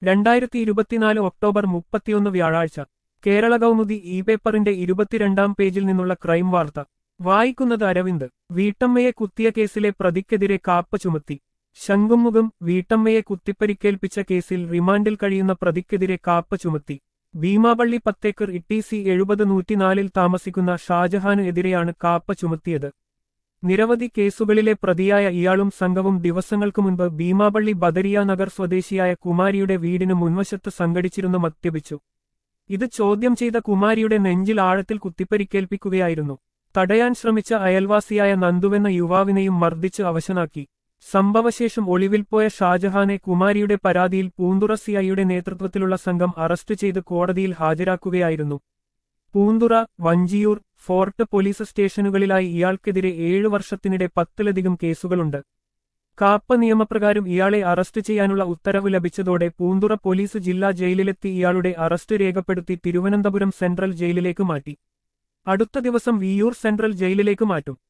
രണ്ടായിരത്തി ഇരുപത്തിനാല് ഒക്ടോബർ മുപ്പത്തിയൊന്ന് വ്യാഴാഴ്ച കേരള കൗമുദി ഇ പേപ്പറിന്റെ ഇരുപത്തിരണ്ടാം പേജിൽ നിന്നുള്ള ക്രൈം വാർത്ത വായിക്കുന്നത് അരവിന്ദ് വീട്ടമ്മയെ കുത്തിയ കേസിലെ പ്രതിക്കെതിരെ കാപ്പ ചുമത്തി ശംഖുമുഖം വീട്ടമ്മയെ കുത്തിപ്പരിക്കേൽപ്പിച്ച കേസിൽ റിമാൻഡിൽ കഴിയുന്ന പ്രതിക്കെതിരെ കാപ്പ ചുമത്തി ഭീമാപള്ളി പത്തേക്കർ ഇട്ടീസി എഴുപത് നൂറ്റിനാലിൽ താമസിക്കുന്ന ഷാജഹാന് എതിരെയാണ് കാപ്പ ചുമത്തിയത് നിരവധി കേസുകളിലെ പ്രതിയായ ഇയാളും സംഘവും ദിവസങ്ങൾക്കു മുൻപ് ഭീമാപള്ളി ബദരിയ നഗർ സ്വദേശിയായ കുമാരിയുടെ വീടിന് മുൻവശത്ത് സംഘടിച്ചിരുന്നു മദ്യപിച്ചു ഇത് ചോദ്യം ചെയ്ത കുമാരിയുടെ നെഞ്ചിൽ ആഴത്തിൽ കുത്തിപ്പരിക്കേൽപ്പിക്കുകയായിരുന്നു തടയാൻ ശ്രമിച്ച അയൽവാസിയായ നന്ദുവെന്ന യുവാവിനെയും മർദ്ദിച്ച് അവശനാക്കി സംഭവശേഷം ഒളിവിൽ പോയ ഷാജഹാനെ കുമാരിയുടെ പരാതിയിൽ പൂന്തുറ സിഐയുടെ നേതൃത്വത്തിലുള്ള സംഘം അറസ്റ്റ് ചെയ്ത് കോടതിയിൽ ഹാജരാക്കുകയായിരുന്നു പൂന്തുറ വഞ്ചിയൂർ ഫോർട്ട് പോലീസ് സ്റ്റേഷനുകളിലായി ഇയാൾക്കെതിരെ ഏഴു വർഷത്തിനിടെ പത്തിലധികം കേസുകളുണ്ട് കാപ്പ നിയമപ്രകാരം ഇയാളെ അറസ്റ്റ് ചെയ്യാനുള്ള ഉത്തരവ് ലഭിച്ചതോടെ പൂന്തുറ പോലീസ് ജില്ലാ ജയിലിലെത്തി ഇയാളുടെ അറസ്റ്റ് രേഖപ്പെടുത്തി തിരുവനന്തപുരം സെൻട്രൽ ജയിലിലേക്ക് മാറ്റി അടുത്ത ദിവസം വിയൂർ സെൻട്രൽ ജയിലിലേക്ക് മാറ്റും